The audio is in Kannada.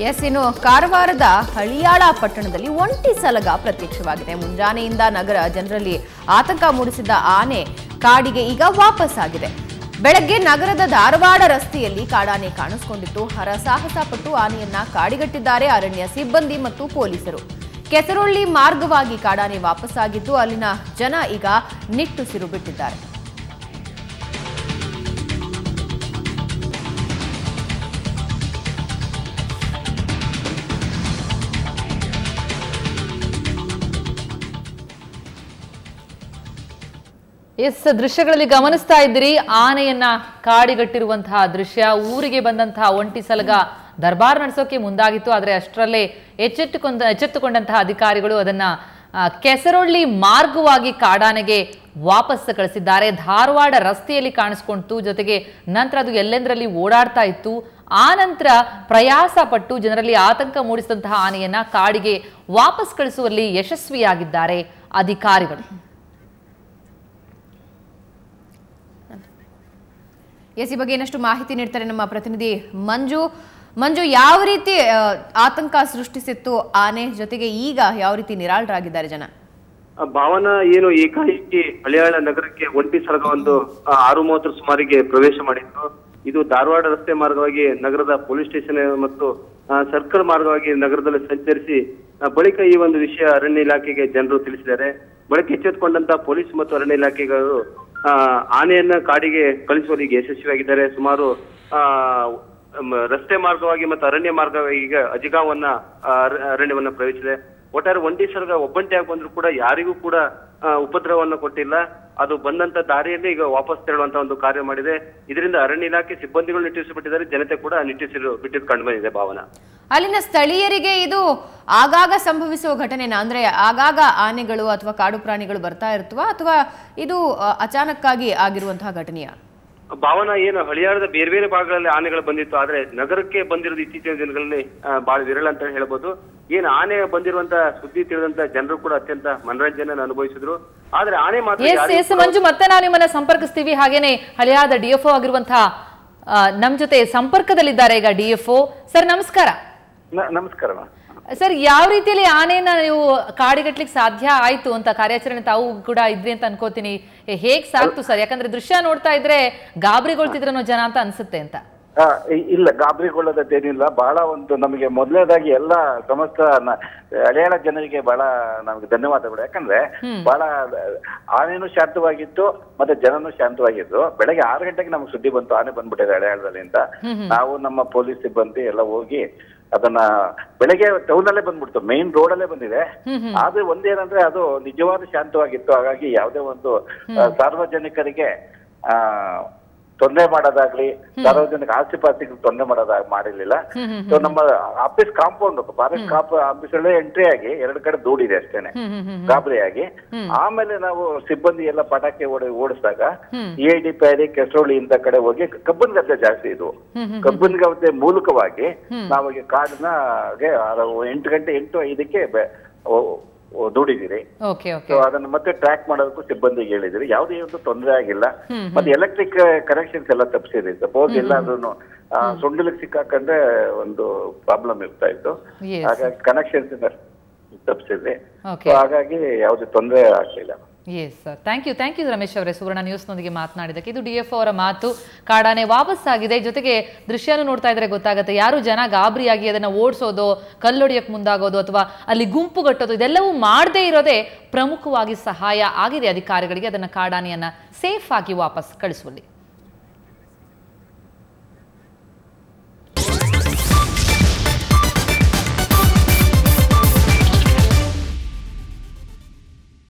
ಎಸ್ ಇನ್ನು ಕಾರವಾರದ ಹಳಿಯಾಳ ಪಟ್ಟಣದಲ್ಲಿ ಒಂಟಿ ಸಲಗ ಪ್ರತ್ಯಕ್ಷವಾಗಿದೆ ಮುಂಜಾನೆಯಿಂದ ನಗರ ಜನರಲ್ಲಿ ಆತಂಕ ಮೂಡಿಸಿದ್ದ ಆನೆ ಕಾಡಿಗೆ ಈಗ ವಾಪಸ್ ಆಗಿದೆ ಬೆಳಗ್ಗೆ ನಗರದ ಧಾರವಾಡ ರಸ್ತೆಯಲ್ಲಿ ಕಾಡಾನೆ ಕಾಣಿಸಿಕೊಂಡಿತ್ತು ಹರಸಾಹಸ ಪಟ್ಟು ಆನೆಯನ್ನ ಕಾಡಿಗಟ್ಟಿದ್ದಾರೆ ಅರಣ್ಯ ಸಿಬ್ಬಂದಿ ಮತ್ತು ಪೊಲೀಸರು ಕೆಸರೊಳ್ಳಿ ಮಾರ್ಗವಾಗಿ ಕಾಡಾನೆ ವಾಪಸ್ಸಾಗಿದ್ದು ಅಲ್ಲಿನ ಜನ ಈಗ ನಿಟ್ಟುಸಿರು ಬಿಟ್ಟಿದ್ದಾರೆ ಎಸ್ ದೃಶ್ಯಗಳಲ್ಲಿ ಗಮನಿಸ್ತಾ ಇದ್ದೀರಿ ಆನೆಯನ್ನ ಕಾಡಿಗಟ್ಟಿರುವಂತಹ ದೃಶ್ಯ ಊರಿಗೆ ಬಂದಂತಹ ಒಂಟಿ ಸಲಗ ದರ್ಬಾರ್ ನಡೆಸೋಕೆ ಮುಂದಾಗಿತ್ತು ಆದರೆ ಅಷ್ಟರಲ್ಲೇ ಎಚ್ಚೆತ್ತುಕೊಂಡ ಎಚ್ಚೆತ್ತುಕೊಂಡಂತಹ ಅಧಿಕಾರಿಗಳು ಅದನ್ನ ಆ, ಕೆಸರೊಳ್ಳಿ ಮಾರ್ಗವಾಗಿ ಕಾಡಾನೆಗೆ ವಾಪಸ್ ಕಳಿಸಿದ್ದಾರೆ ಧಾರವಾಡ ರಸ್ತೆಯಲ್ಲಿ ಕಾಣಿಸ್ಕೊಂತು ಜೊತೆಗೆ ನಂತರ ಅದು ಎಲ್ಲೆಂದರಲ್ಲಿ ಓಡಾಡ್ತಾ ಇತ್ತು ಆ ನಂತರ ಪ್ರಯಾಸ ಪಟ್ಟು ಜನರಲ್ಲಿ ಆತಂಕ ಮೂಡಿಸಿದಂತಹ ಆನೆಯನ್ನ ಕಾಡಿಗೆ ವಾಪಸ್ ಕಳಿಸುವಲ್ಲಿ ಯಶಸ್ವಿಯಾಗಿದ್ದಾರೆ ಅಧಿಕಾರಿಗಳು ಎಸ್ ಈ ಬಗ್ಗೆ ಇನ್ನಷ್ಟು ಮಾಹಿತಿ ನೀಡ್ತಾರೆ ನಮ್ಮ ಪ್ರತಿನಿಧಿ ಮಂಜು ಮಂಜು ಯಾವ ರೀತಿ ಆ, ಆತಂಕ ಸೃಷ್ಟಿಸಿತ್ತು ಆನೆ ಜೊತೆಗೆ ಈಗ ಯಾವ ರೀತಿ ನಿರಾಳರಾಗಿದ್ದಾರೆ ಜನ ಆ ಭಾವನ ಏನು ಏಕಾಏಕಿ ಹಳಿಯಾಳ ನಗರಕ್ಕೆ ಒಂಟಿ ಸಲಗ ಒಂದು ಆ, ಆರು ಮೂವತ್ತರ ಸುಮಾರಿಗೆ ಪ್ರವೇಶ ಮಾಡಿತ್ತು ಇದು ಧಾರವಾಡ ರಸ್ತೆ ಮಾರ್ಗವಾಗಿ ನಗರದ ಪೊಲೀಸ್ ಸ್ಟೇಷನ್ ಮತ್ತು ಆ, ಸರ್ಕಲ್ ಮಾರ್ಗವಾಗಿ ನಗರದಲ್ಲಿ ಸಂಚರಿಸಿ ಆ, ಬಳಿಕ ಈ ಒಂದು ವಿಷಯ ಅರಣ್ಯ ಇಲಾಖೆಗೆ ಜನರು ತಿಳಿಸಿದ್ದಾರೆ ಬಳಿಕ ಎಚ್ಚೆತ್ತುಕೊಂಡಂತ ಪೊಲೀಸ್ ಮತ್ತು ಅರಣ್ಯ ಇಲಾಖೆಗಳು ಆ, ಆನೆಯನ್ನ ಕಾಡಿಗೆ ಕಳಿಸುವಲ್ಲಿ ಈಗ ಯಶಸ್ವಿಯಾಗಿದ್ದಾರೆ ಸುಮಾರು ಆ ಮ, ರಸ್ತೆ ಮಾರ್ಗವಾಗಿ ಮತ್ತು ಅರಣ್ಯ ಮಾರ್ಗವಾಗಿ ಈಗ ಅಜಿಗಾವನ್ನ ಆ, ಅರ- ಅರಣ್ಯವನ್ನ ಪ್ರವೇಶಿಸಿದೆ ಒಟ್ಟಾರೆ ಒಂಟಿ ಸರ್ಗ ಒಬ್ಬಂಟಿಯಾಗಿ ಬಂದ್ರು ಕೂಡ ಯಾರಿಗೂ ಕೂಡ ಆ, ಉಪದ್ರವವನ್ನು ಕೊಟ್ಟಿಲ್ಲ ಅದು ಬಂದಂತ ದಾರಿಯಲ್ಲಿ ಈಗ ವಾಪಸ್ ತೆರಳುವಂತ ಒಂದು ಕಾರ್ಯ ಮಾಡಿದೆ ಇದರಿಂದ ಅರಣ್ಯ ಇಲಾಖೆ ಸಿಬ್ಬಂದಿಗಳು ನಿಟ್ಟುಸಿಬಿಟ್ಟಿದ್ದಾರೆ ಜನತೆ ಕೂಡ ನಿಟ್ಟುಸಿರು ಬಿಟ್ಟಿದ್ದು ಕಂಡು ಬಂದಿದೆ ಭಾವನಾ ಅಲ್ಲಿನ ಸ್ಥಳೀಯರಿಗೆ ಇದು ಆಗಾಗ ಸಂಭವಿಸುವ ಘಟನೆನಾ ಅಂದ್ರೆ ಆಗಾಗ ಆನೆಗಳು ಅಥವಾ ಕಾಡು ಪ್ರಾಣಿಗಳು ಬರ್ತಾ ಇರ್ತವಾ ಅಥವಾ ಇದು ಆ, ಅಚಾನಕ್ಕಾಗಿ ಆಗಿರುವಂತಹ ಘಟನೆಯ ಭಾವನಾ ಏನು ಹಳಿಯಾಳದ ಬೇರೆ ಬೇರೆ ಭಾಗಗಳಲ್ಲಿ ಆನೆಗಳು ಬಂದಿತ್ತು ಆದ್ರೆ ನಗರಕ್ಕೆ ಬಂದಿರೋದು ಇತ್ತೀಚಿನ ದಿನಗಳಲ್ಲಿ ಆ, ಬಹಳ ವಿರಳ ಅಂತ ಹೇಳ್ಬೋದು ಏನು ಆನೆ ಬಂದಿರುವಂತ ಸುದ್ದಿ ತಿಳಿದಂತ ಜನರು ಕೂಡ ಅತ್ಯಂತ ಮನರಂಜನೆ ಅನುಭವಿಸಿದ್ರು ಆದ್ರೆ ಆನೆ ಮಾತ್ರ ಎಸ್ ಯಾರಿಗೂ ಎಸ್ ಮಂಜು ಮತ್ತೆ ನಾವು ನಿಮ್ಮನ್ನ ಸಂಪರ್ಕಿಸ್ತೀವಿ ಹಾಗೇನೆ ಹಳೆಯಾದ ಡಿಎಫ್ಒ ಆಗಿರುವಂತಹ ಆ, ನಮ್ ಜೊತೆ ಸಂಪರ್ಕದಲ್ಲಿದ್ದಾರೆ ಈಗ ಡಿಎಫ್ಒ ಸರ್ ನಮಸ್ಕಾರ ನಮಸ್ಕಾರ ಸರ್ ಯಾವ ರೀತಿಯಲ್ಲಿ ಆನೆಯನ್ನ ನೀವು ಕಾಡಿಗಟ್ಲಿಕ್ಕೆ ಸಾಧ್ಯ ಆಯ್ತು ಅಂತ ಕಾರ್ಯಾಚರಣೆ ತಾವು ಕೂಡ ಇದ್ರಿ ಅಂತ ಅನ್ಕೋತೀನಿ ಏ, ಹೇಗ್ ಸಾಕ್ತು ಸರ್ ಯಾಕಂದ್ರೆ ದೃಶ್ಯ ನೋಡ್ತಾ ಇದ್ರೆ ಗಾಬರಿಗೊಳ್ತಿದ್ರನೋ ಜನ ಅಂತ ಅನ್ಸುತ್ತೆ ಅಂತ ಆ, ಇ- ಇಲ್ಲ ಗಾಬರಿಗೊಳ್ಳೋದೇನಿಲ್ಲ ಬಹಳ ಒಂದು ನಮಗೆ ಮೊದಲನೇದಾಗಿ ಎಲ್ಲ ಸಮಸ್ತ ನ- ಹಳೆಯಾಳ ಜನರಿಗೆ ಬಹಳ ನಮಗೆ ಧನ್ಯವಾದಗಳು ಯಾಕಂದ್ರೆ ಬಹಳ ಆನೆನೂ ಶಾಂತವಾಗಿತ್ತು ಮತ್ತೆ ಜನನೂ ಶಾಂತವಾಗಿದ್ರು ಬೆಳಗ್ಗೆ ಆರು ಗಂಟೆಗೆ ನಮ್ಗೆ ಸುದ್ದಿ ಬಂತು ಆನೆ ಬಂದ್ಬಿಟ್ಟಿದೆ ಹಳೆಯಾಳದಲ್ಲಿ ಅಂತ ನಾವು ನಮ್ಮ ಪೊಲೀಸ್ ಸಿಬ್ಬಂದಿ ಎಲ್ಲ ಹೋಗಿ ಅದನ್ನ ಬೆಳಗ್ಗೆ ಟೌನ್ ಅಲ್ಲೇ ಬಂದ್ಬಿಡ್ತು ಮೇನ್ ರೋಡ್ ಅಲ್ಲೇ ಬಂದಿದೆ ಆದ್ರೆ ಒಂದೇನಂದ್ರೆ ಅದು ನಿಜವಾದ ಶಾಂತವಾಗಿತ್ತು ಹಾಗಾಗಿ ಯಾವುದೇ ಒಂದು ಆ, ಸಾರ್ವಜನಿಕರಿಗೆ ಆ ತೊಂದರೆ ಮಾಡೋದಾಗ್ಲಿ ಸಾರ್ವಜನಿಕ ಆಸ್ತಿ ಪಾಸ್ತಿಗೆ ತೊಂದರೆ ಮಾಡೋದಾಗ ಮಾಡಿರ್ಲಿಲ್ಲ ಸೊ ನಮ್ಮ office compound forest camp office ಅಲ್ಲೇ ಎಂಟ್ರಿ ಆಗಿ ಎರಡು ಕಡೆ ದೂಡಿದೆ ಅಷ್ಟೇನೆ ಗಾಬರಿಯಾಗಿ ಆಮೇಲೆ ನಾವು ಸಿಬ್ಬಂದಿ ಎಲ್ಲ ಪಟಾಕಿ ಓಡಿ ಓಡಿಸಿದಾಗ ಇ ಐ ಡಿ ಪ್ಯಾರಿ ಕೆಸರೋಳಿ ಇಂಥ ಕಡೆ ಹೋಗಿ ಕಬ್ಬನ್ ಗದ್ದೆ ಜಾಸ್ತಿ ಇದು ಕಬ್ಬನ್ ಗದ್ದೆ ಮೂಲಕವಾಗಿ ನಾವು ಈಗ ಕಾಡನ್ನ ಗೆ ಆರು- ಎಂಟು ಗಂಟೆ ಎಂಟು ಐದಕ್ಕೆ ಬೆ- ಓ- ಓ- ದೂಡಿದಿರಿ ಓಕೆ ಓಕೆ ಸೊ ಅದನ್ನ ಮತ್ತೆ ಟ್ರ್ಯಾಕ್ ಮಾಡೋದಕ್ಕೂ ಸಿಬ್ಬಂದಿಗೆ ಹೇಳಿದ್ರಿ ಯಾವುದೇ ಒಂದು ತೊಂದರೆ ಆಗಿಲ್ಲ ಮತ್ತೆ ಎಲೆಕ್ಟ್ರಿಕ್ ಕನೆಕ್ಷನ್ಸ್ ಎಲ್ಲ ತಪ್ಪಿಸಿದ್ರಿ ಸಪೋಸ್ ಎಲ್ಲಾದ್ರೂ ಸೊಂಡಿಲಿಗೆ ಸಿಕ್ಕಾಕಂಡ್ರೆ ಒಂದು ಪ್ರಾಬ್ಲಮ್ ಇರ್ತಾ ಇತ್ತು Yes. ಹಾಗಾಗಿ ಕನೆಕ್ಷನ್ಸ್ ತಪ್ಪಿಸಿದ್ರಿ Okay. ಸೊ ಹಾಗಾಗಿ ಯಾವುದೇ ತೊಂದರೆ ಆಗ್ಲಿಲ್ಲ yes sir thank you thank you Ramesh ಅವರೇ ಸುವರ್ಣ ನ್ಯೂಸ್ನೊಂದಿಗೆ ಮಾತನಾಡಿದ್ದಕ್ಕೆ ಇದು ಡಿ ಎಫ್ ಅವರ ಮಾತು ಕಾಡಾನೆ ವಾಪಸ್ ಆಗಿದೆ ಜೊತೆಗೆ ದೃಶ್ಯನೂ ನೋಡ್ತಾ ಇದ್ರೆ ಗೊತ್ತಾಗುತ್ತೆ ಯಾರು ಜನ ಗಾಬರಿಯಾಗಿ ಅದನ್ನ ಓಡಿಸೋದು ಕಲ್ಲೊಡಿಯಕ್ಕೆ ಮುಂದಾಗೋದು ಅಥವಾ ಅಲ್ಲಿ ಗುಂಪುಗಟ್ಟೋದು ಇದೆಲ್ಲವೂ ಮಾಡದೇ ಇರೋದೇ ಪ್ರಮುಖವಾಗಿ ಸಹಾಯ ಆಗಿದೆ ಅಧಿಕಾರಿಗಳಿಗೆ ಅದನ್ನ ಕಾಡಾನೆಯನ್ನ ಸೇಫ್ ಆಗಿ ವಾಪಸ್ ಕಳಿಸುವಲ್ಲಿ